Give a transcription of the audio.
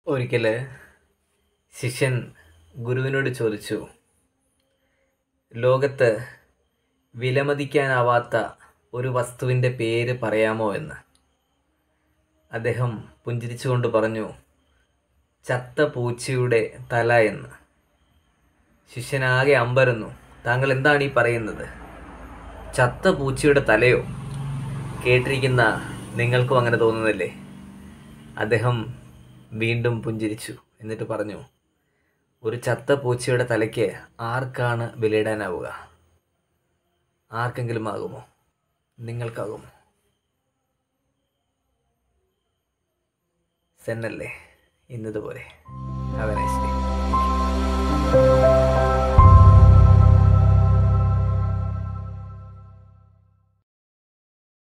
ഒരിക്കൽ ശിഷ്യൻ ഗുരുവിനോട് ചോദിച്ചു ലോകത്ത് വിലമതിക്കാനാവാത്ത ഒരു വസ്തുവിൻ്റെ പേര് പറയാമോ എന്ന് അദ്ദേഹം പുഞ്ചിരിച്ചുകൊണ്ട് പറഞ്ഞു ചത്ത പൂച്ചയുടെ തല എന്ന് ശിഷ്യനാകെ അമ്പരന്നു താങ്കൾ എന്താണ് ഈ പറയുന്നത് ചത്ത പൂച്ചയുടെ തലയോ കേട്ടിരിക്കുന്ന നിങ്ങൾക്കും അങ്ങനെ തോന്നുന്നില്ലേ അദ്ദേഹം വീണ്ടും പുഞ്ചിരിച്ചു എന്നിട്ട് പറഞ്ഞു ഒരു ചത്ത പൂച്ചയുടെ തലയ്ക്ക് ആർക്കാണ് വിലയിടാനാവുക ആർക്കെങ്കിലും ആകുമോ നിങ്ങൾക്കാകുമോ സെന്നല്ലേ ഇന്നതുപോലെ ഹാവ് എ നൈസ് ഡേ